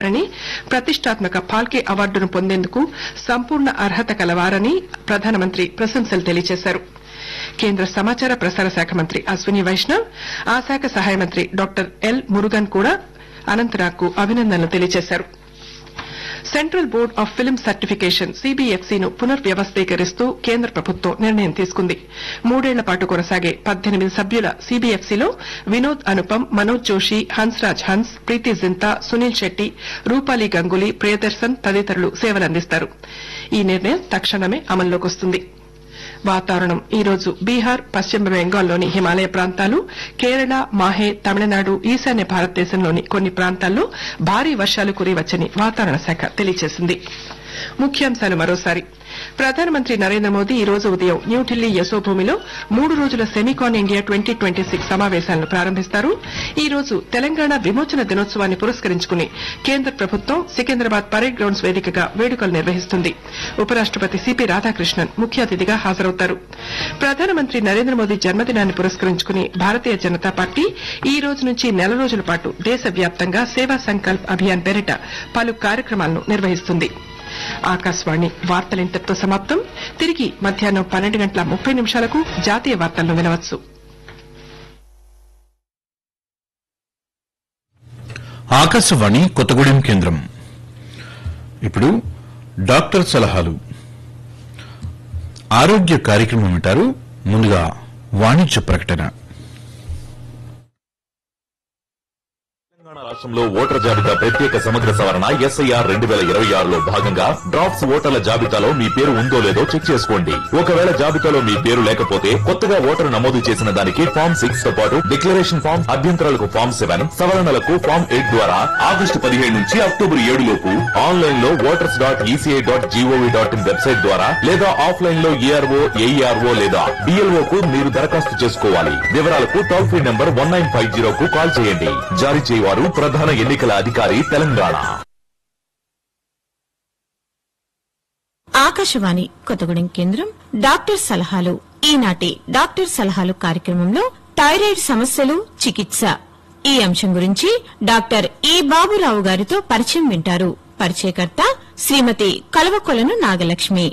అని ప్రతిష్టాత్మక ఫాల్కే అవార్డును పొందేందుకు సంపూర్ణ అర్హత కలవారని ప్రధానమంత్రి ప్రశంసలు తెలియజేశారు కేంద్ర సమాచార ప్రసార శాఖ మంత్రి అశ్విని వైష్ణవ్ ఆ శాఖ సహాయ మంత్రి డాక్టర్ ఎల్ మురుగన్ కూడా అనంతనాగ్కు అభినందనలు తెలియజేశారు Central Board of Film Certification సీబీఎఫ్సీను పునర్వ్యవస్థీకరిస్తూ కేంద్ర ప్రభుత్వం నిర్ణయం తీసుకుంది మూడేళ్ల పాటు కొనసాగే పద్దెనిమిది సభ్యుల సీబీఎఫ్సీలో వినోద్ అనుపమ్ మనోజ్ జోషి హన్స్రాజ్ హన్స్ ప్రీతి జింతా సునీల్ శెట్టి రూపాలి గంగూలీ ప్రియదర్శన్ తదితరులు సేవలందిస్తారు ఈ నిర్ణయం తక్షణమే అమల్లోకి వస్తుంది వాతావరణం ఈ రోజు బీహార్ పశ్చిమ బెంగాల్లోని హిమాలయ ప్రాంతాలు కేరళ మాహే తమిళనాడు ఈశాన్య భారతదేశంలోని కొన్ని ప్రాంతాల్లో భారీ వర్షాలు కురియవచ్చని వాతావరణ శాఖ తెలియజేసింది ముఖ్యాంశాలు మరోసారి ప్రధానమంత్రి నరేంద్ర మోదీ ఈ రోజు ఉదయం న్యూఢిల్లీ యశోభూమిలో మూడు రోజుల Semicon India twenty twenty six సమావేశాలను ప్రారంభిస్తారు ఈ రోజు తెలంగాణ విమోచన దినోత్సవాన్ని పురస్కరించుకుని కేంద్ర ప్రభుత్వం సికింద్రాబాద్ పరేడ్ గ్రౌండ్స్ వేదికగా వేడుకలు నిర్వహిస్తుంది ఉపరాష్టపతి సిపి రాధాకృష్ణన్ ముఖ్య అతిథిగా హాజరవుతారు ప్రధానమంత్రి నరేంద్ర మోదీ జన్మదినాన్ని పురస్కరించుకుని భారతీయ జనతా పార్టీ ఈ రోజు నుంచి నెల రోజుల పాటు దేశవ్యాప్తంగా సేవా సంకల్ప్ అభియాన్ పేరిట పలు కార్యక్రమాలను నిర్వహిస్తుంది ఆకాశవాణి వార్తలు ఇంతటితో సమాప్తం తిరిగి మధ్యాహ్నం పన్నెండు గంటల ముప్పై నిమిషాలకు జాతీయ వార్తలను వినవచ్చు ఆకాశవాణి కొత్తగూడెం కేంద్రం ఇప్పుడు డాక్టర్ సలహాలు ఆరోగ్య కార్యక్రమం వింటారు ముందుగా వాణిజ్య ప్రకటన తెలంగాణ రాష్ట్రంలో ఓటర్ జాబితా ప్రత్యేక సమగ్ర సవరణ ఎస్ఐఆర్ రెండు వేల ఇరవై ఆరులో భాగంగా డ్రాఫ్ట్స్ ఓటర్ల జాబితాలో మీ పేరు ఉందో లేదో చెక్ చేసుకోండి ఒకవేళ జాబితాలో మీ పేరు లేకపోతే కొత్తగా ఓటరు నమోదు చేసిన దానికి ఫామ్ సిక్స్ తో పాటు డిక్లరేషన్ ఫామ్ అభ్యంతరాలకు ఫామ్ సెవెన్ సవరణలకు ఫామ్ ఎయిట్ ద్వారా ఆగస్టు పదిహేడు నుంచి అక్టోబర్ ఏడు లోపు ఆన్లైన్ లో voters dot ECI dot G O V dot in website ద్వారా లేదా ఆఫ్లైన్ లో ఏఆర్ఓ ఏఈఆర్ఓ లేదా డిఎల్ఓ కు మీరు దరఖాస్తు చేసుకోవాలి వివరాలకు toll free number one nine five zero కు కాల్ చేయండి జారీ చేయవారు ప్రధాన ఎన్నికల అధికారి తెలంగాణ ఆకాశవాణి కొత్తగూడెం కేంద్రం డాక్టర్ సలహాలు ఈనాటి డాక్టర్ సలహాలు కార్యక్రమంలో థైరాయిడ్ సమస్యలు చికిత్స ఈ అంశం గురించి డాక్టర్ ఈ బాబురావు గారితో పరిచయం వింటారు పరిచయకర్త శ్రీమతి కలవకొలను నాగలక్ష్మి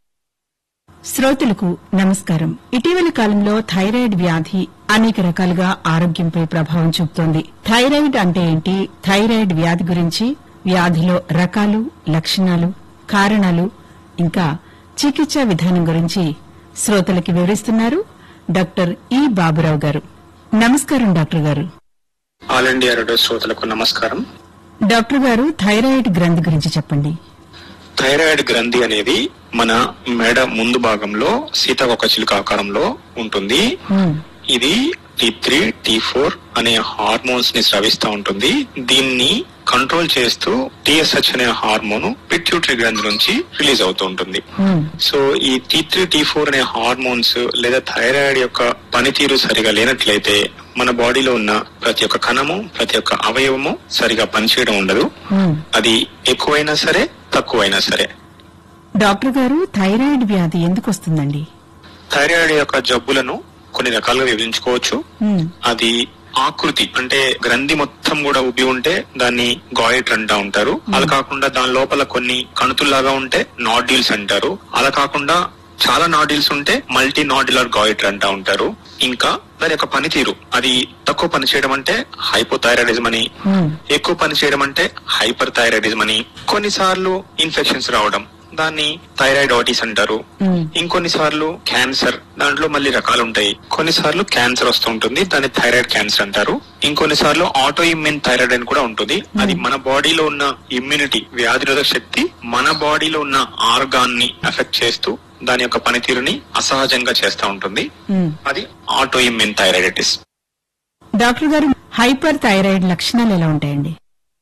శ్రోతలకు నమస్కారం ఇటీవలి కాలంలో థైరాయిడ్ వ్యాధి అనేక రకాలుగా ఆరోగ్యంపై ప్రభావం చూపుతోంది థైరాయిడ్ అంటే ఏంటి థైరాయిడ్ వ్యాధి గురించి వ్యాధిలో రకాలు లక్షణాలు కారణాలు ఇంకా చికిత్సా విధానం గురించి శ్రోతలకి వివరిస్తున్నారు డాక్టర్ ఈ బాబురావు గారు నమస్కారం డాక్టర్ గారు ఆల్ ఇండియా రేడియో శ్రోతలకు నమస్కారం డాక్టర్ గారు థైరాయిడ్ గ్రంథి గురించి చెప్పండి థైరాయిడ్ గ్రంథి అనేది మన మెడ ముందు భాగంలో సీతాకొక చిలుక ఆకారంలో ఉంటుంది హ్మ్. ఇది టీ త్రీ టీ ఫోర్ అనే హార్మోన్స్ ని స్రవిస్తూ ఉంటుంది దీన్ని కంట్రోల్ చేస్తూ టిఎస్హెచ్ అనే హార్మోన్ పిట్యూటరీ గ్రంథి నుంచి రిలీజ్ అవుతూ ఉంటుంది హ్మ్. సో ఈ టీ త్రీ టీ ఫోర్ అనే హార్మోన్స్ లేదా థైరాయిడ్ యొక్క పనితీరు సరిగా లేనట్లయితే మన బాడీలో ఉన్న ప్రతి ఒక్క కణము ప్రతి ఒక్క అవయవము సరిగా పనిచేయడం ఉండదు హ్మ్. అది ఎక్కువైనా సరే తక్కువైనా సరే డాక్టర్ గారు థైరాయిడ్ వ్యాధి ఎందుకు వస్తుందండి థైరాయిడ్ యొక్క జబ్బులను కొన్ని రకాలుగా విభజించుకోవచ్చు హ్మ్. అది ఆకృతి అంటే గ్రంథి మొత్తం కూడా ఉబ్బి ఉంటే దాన్ని గాయిట్ అంటా ఉంటారు అలా కాకుండా దాని లోపల కొన్ని కణుతుల్లాగా ఉంటే నాడ్యూల్స్ అంటారు అలా కాకుండా చాలా నాడ్యూల్స్ ఉంటే మల్టీ నాడ్యులర్ గాయిట్ అంటా ఉంటారు ఇంకా దాని యొక్క పనితీరు అది తక్కువ పని చేయడం అంటే హైపోథైరాయిడిజం అని హ్మ్. ఎక్కువ పని చేయడం అంటే హైపర్ థైరాయిడిజం అని కొన్నిసార్లు ఇన్ఫెక్షన్స్ రావడం దాన్ని థైరాయిడ్ ఆటిస్ అంటారు మ్మ్. ఇంకొన్నిసార్లు క్యాన్సర్ దాంట్లో మళ్ళీ రకాలు ఉంటాయి కొన్నిసార్లు క్యాన్సర్ వస్తూ ఉంటుంది దాన్ని థైరాయిడ్ క్యాన్సర్ అంటారు ఇంకొన్నిసార్లు ఆటో ఇమ్యూన్ థైరాయిడ్ అని కూడా ఉంటుంది అది మన బాడీలో ఉన్న ఇమ్యూనిటీ వ్యాధిరోధక శక్తి మన బాడీలో ఉన్న ఆర్గాన్ ని ఎఫెక్ట్ చేస్తూ దాని యొక్క పనితీరుని అసహజంగా చేస్తూ ఉంటుంది హ్మ్. అది ఆటో ఇమ్యూన్ థైరాయిడిటిస్ డాక్టర్ గారు హైపర్ థైరాయిడ్ లక్షణాలు ఎలా ఉంటాయండి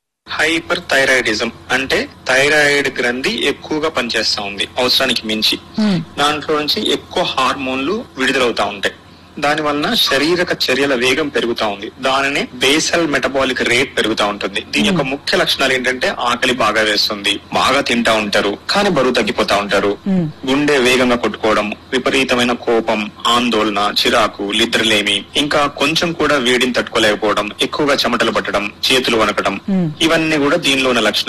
హైపర్ థైరాయిడిజం అంటే థైరాయిడ్ గ్రంథి ఎక్కువగా పనిచేస్తా ఉంది అవసరానికి మించి Hmm. దాంట్లో నుంచి ఎక్కువ హార్మోన్లు విడుదలవుతా ఉంటాయి దాని వలన శారీరక చర్యల వేగం పెరుగుతా ఉంది దానినే బేసల్ మెటబాలిక్ రేట్ పెరుగుతా ఉంటుంది దీని యొక్క ముఖ్య లక్షణాలు ఏంటంటే ఆకలి బాగా వేస్తుంది బాగా తింటా ఉంటారు కానీ బరువు తగ్గిపోతా ఉంటారు గుండె వేగంగా కొట్టుకోవడం విపరీతమైన కోపం ఆందోళన చిరాకు నిద్రలేమి ఇంకా కొంచెం కూడా వేడిని తట్టుకోలేకపోవడం ఎక్కువగా చెమటలు పట్టడం చేతులు వనకడం ఇవన్నీ కూడా దీనిలో ఉన్న లక్షణాలు